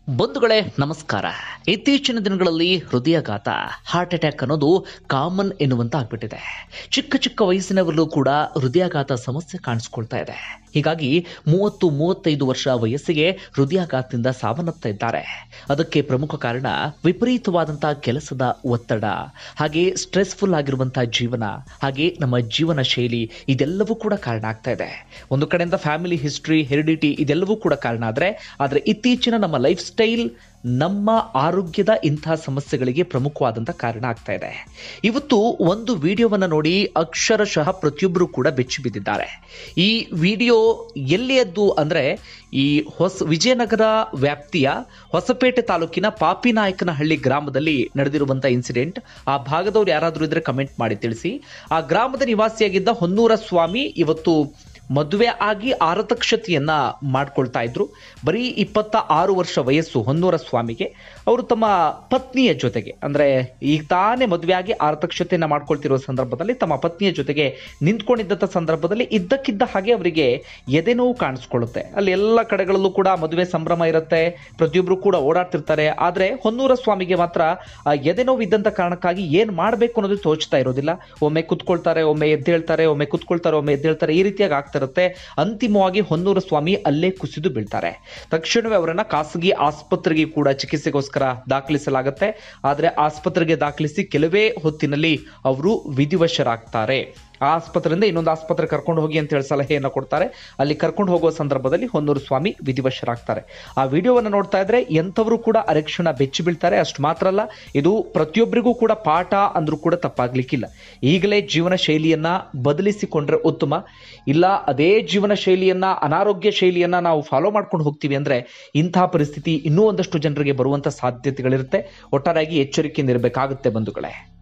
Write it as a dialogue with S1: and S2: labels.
S1: ಬಂಧುಗಳೇ ನಮಸ್ಕಾರ ಇತ್ತೀಚಿನ ದಿನಗಳಲ್ಲಿ ಹೃದಯಾಘಾತ ಹಾರ್ಟ್ ಅಟ್ಯಾಕ್ ಅನ್ನೋದು ಕಾಮನ್ ಎನ್ನುವಂತ ಆಗ್ಬಿಟ್ಟಿದೆ ಚಿಕ್ಕ ಚಿಕ್ಕ ವಯಸ್ಸಿನವರಲ್ಲೂ ಕೂಡ ಹೃದಯಾಘಾತ ಸಮಸ್ಯೆ ಕಾಣಿಸ್ಕೊಳ್ತಾ ಇದೆ ಹೀಗಾಗಿ ಮೂವತ್ತು ಮೂವತ್ತೈದು ವರ್ಷ ವಯಸ್ಸಿಗೆ ಹೃದಯಾಘಾತದಿಂದ ಸಾವನ್ನಪ್ತಾ ಇದ್ದಾರೆ ಅದಕ್ಕೆ ಪ್ರಮುಖ ಕಾರಣ ವಿಪರೀತವಾದಂತಹ ಕೆಲಸದ ಒತ್ತಡ ಹಾಗೆ ಸ್ಟ್ರೆಸ್ಫುಲ್ ಆಗಿರುವಂತಹ ಜೀವನ ಹಾಗೆ ನಮ್ಮ ಜೀವನ ಶೈಲಿ ಇದೆಲ್ಲವೂ ಕೂಡ ಕಾರಣ ಆಗ್ತಾ ಇದೆ ಒಂದು ಕಡೆಯಿಂದ ಫ್ಯಾಮಿಲಿ ಹಿಸ್ಟ್ರಿ ಹೆರಿಡಿಟಿ ಇದೆಲ್ಲವೂ ಕೂಡ ಕಾರಣ ಆದರೆ ಆದರೆ ಇತ್ತೀಚಿನ ನಮ್ಮ ಲೈಫ್ ಸ್ಟೈಲ್ ನಮ್ಮ ಆರೋಗ್ಯದ ಇಂತಹ ಸಮಸ್ಯೆಗಳಿಗೆ ಪ್ರಮುಖವಾದಂಥ ಕಾರಣ ಆಗ್ತಾ ಇದೆ ಇವತ್ತು ಒಂದು ವಿಡಿಯೋವನ್ನು ನೋಡಿ ಅಕ್ಷರಶಃ ಪ್ರತಿಯೊಬ್ಬರು ಕೂಡ ಬೆಚ್ಚಿ ಬಿದ್ದಿದ್ದಾರೆ ಈ ವಿಡಿಯೋ ಎಲ್ಲಿಯದ್ದು ಅಂದರೆ ಈ ಹೊಸ ವಿಜಯನಗರ ವ್ಯಾಪ್ತಿಯ ಹೊಸಪೇಟೆ ತಾಲೂಕಿನ ಪಾಪಿನಾಯಕನಹಳ್ಳಿ ಗ್ರಾಮದಲ್ಲಿ ನಡೆದಿರುವಂಥ ಇನ್ಸಿಡೆಂಟ್ ಆ ಭಾಗದವ್ರು ಯಾರಾದರೂ ಇದ್ರೆ ಕಮೆಂಟ್ ಮಾಡಿ ತಿಳಿಸಿ ಆ ಗ್ರಾಮದ ನಿವಾಸಿಯಾಗಿದ್ದ ಹೊನ್ನೂರ ಸ್ವಾಮಿ ಇವತ್ತು ಮದುವೆ ಆಗಿ ಆರತಕ್ಷತೆಯನ್ನ ಮಾಡ್ಕೊಳ್ತಾ ಇದ್ರು ಬರೀ ಇಪ್ಪತ್ತ ಆರು ವರ್ಷ ವಯಸ್ಸು ಹೊನ್ನೂರ ಸ್ವಾಮಿಗೆ ಅವರು ತಮ್ಮ ಪತ್ನಿಯ ಜೊತೆಗೆ ಅಂದ್ರೆ ಈಗ ತಾನೇ ಮದುವೆ ಆಗಿ ಆರತಕ್ಷತೆಯನ್ನ ಮಾಡ್ಕೊಳ್ತಿರುವ ಸಂದರ್ಭದಲ್ಲಿ ತಮ್ಮ ಪತ್ನಿಯ ಜೊತೆಗೆ ನಿಂತ್ಕೊಂಡಿದ್ದಂಥ ಸಂದರ್ಭದಲ್ಲಿ ಇದ್ದಕ್ಕಿದ್ದ ಹಾಗೆ ಅವರಿಗೆ ಎದೆ ನೋವು ಕಾಣಿಸ್ಕೊಳ್ಳುತ್ತೆ ಅಲ್ಲಿ ಎಲ್ಲ ಕಡೆಗಳಲ್ಲೂ ಕೂಡ ಮದುವೆ ಸಂಭ್ರಮ ಇರುತ್ತೆ ಪ್ರತಿಯೊಬ್ಬರು ಕೂಡ ಓಡಾಡ್ತಿರ್ತಾರೆ ಆದ್ರೆ ಹೊನ್ನೂರ ಸ್ವಾಮಿಗೆ ಮಾತ್ರ ಆ ಎದೆ ನೋವು ಇದ್ದಂತ ಕಾರಣಕ್ಕಾಗಿ ಏನ್ ಮಾಡಬೇಕು ಅನ್ನೋದು ತೋಚ್ತಾ ಇರೋದಿಲ್ಲ ಒಮ್ಮೆ ಕುತ್ಕೊಳ್ತಾರೆ ಒಮ್ಮೆ ಎದ್ದೇಳ್ತಾರೆ ಒಮ್ಮೆ ಕುತ್ಕೊಳ್ತಾರೆ ಒಮ್ಮೆ ಎದ್ದೇಳ್ತಾರೆ ಈ ರೀತಿಯಾಗಿ ಆಗ್ತಿರುತ್ತೆ ಅಂತಿಮವಾಗಿ ಹೊನ್ನೂರ ಸ್ವಾಮಿ ಅಲ್ಲೇ ಕುಸಿದು ಬೀಳ್ತಾರೆ ತಕ್ಷಣವೇ ಅವರನ್ನ ಖಾಸಗಿ ಆಸ್ಪತ್ರೆಗೆ ಕೂಡ ಚಿಕಿತ್ಸೆಗೋಸ್ಕರ ದಾಖಲಿಸಲಾಗುತ್ತೆ ಆದ್ರೆ ಆಸ್ಪತ್ರೆಗೆ ದಾಖಲಿಸಿ ಕೆಲವೇ ಹೊತ್ತಿನಲ್ಲಿ ಅವರು ವಿಧಿವಶರಾಗ್ತಾರೆ ಆ ಆಸ್ಪತ್ರೆಯಿಂದ ಇನ್ನೊಂದು ಆಸ್ಪತ್ರೆ ಕರ್ಕೊಂಡು ಹೋಗಿ ಅಂತ ಹೇಳಿ ಸಲಹೆಯನ್ನು ಕೊಡ್ತಾರೆ ಅಲ್ಲಿ ಕರ್ಕೊಂಡು ಹೋಗುವ ಸಂದರ್ಭದಲ್ಲಿ ಹೊನ್ನೂರು ಸ್ವಾಮಿ ವಿಧಿವಶರಾಗ್ತಾರೆ ಆ ವಿಡಿಯೋವನ್ನು ನೋಡ್ತಾ ಇದ್ರೆ ಎಂಥವರು ಕೂಡ ಅರೆಕ್ಷಣ ಬೆಚ್ಚಿ ಬೀಳ್ತಾರೆ ಅಷ್ಟು ಮಾತ್ರ ಅಲ್ಲ ಇದು ಪ್ರತಿಯೊಬ್ಬರಿಗೂ ಕೂಡ ಪಾಠ ಅಂದ್ರೂ ಕೂಡ ತಪ್ಪಾಗ್ಲಿಕ್ಕಿಲ್ಲ ಈಗಲೇ ಜೀವನ ಶೈಲಿಯನ್ನ ಬದಲಿಸಿಕೊಂಡ್ರೆ ಉತ್ತಮ ಇಲ್ಲ ಅದೇ ಜೀವನ ಶೈಲಿಯನ್ನ ಅನಾರೋಗ್ಯ ಶೈಲಿಯನ್ನ ನಾವು ಫಾಲೋ ಮಾಡ್ಕೊಂಡು ಹೋಗ್ತೀವಿ ಅಂದ್ರೆ ಇಂತಹ ಪರಿಸ್ಥಿತಿ ಇನ್ನೂ ಒಂದಷ್ಟು ಜನರಿಗೆ ಬರುವಂತ ಸಾಧ್ಯತೆಗಳಿರುತ್ತೆ ಒಟ್ಟಾರೆಯಾಗಿ ಎಚ್ಚರಿಕೆಯಿಂದ ಇರಬೇಕಾಗುತ್ತೆ ಬಂಧುಗಳೇ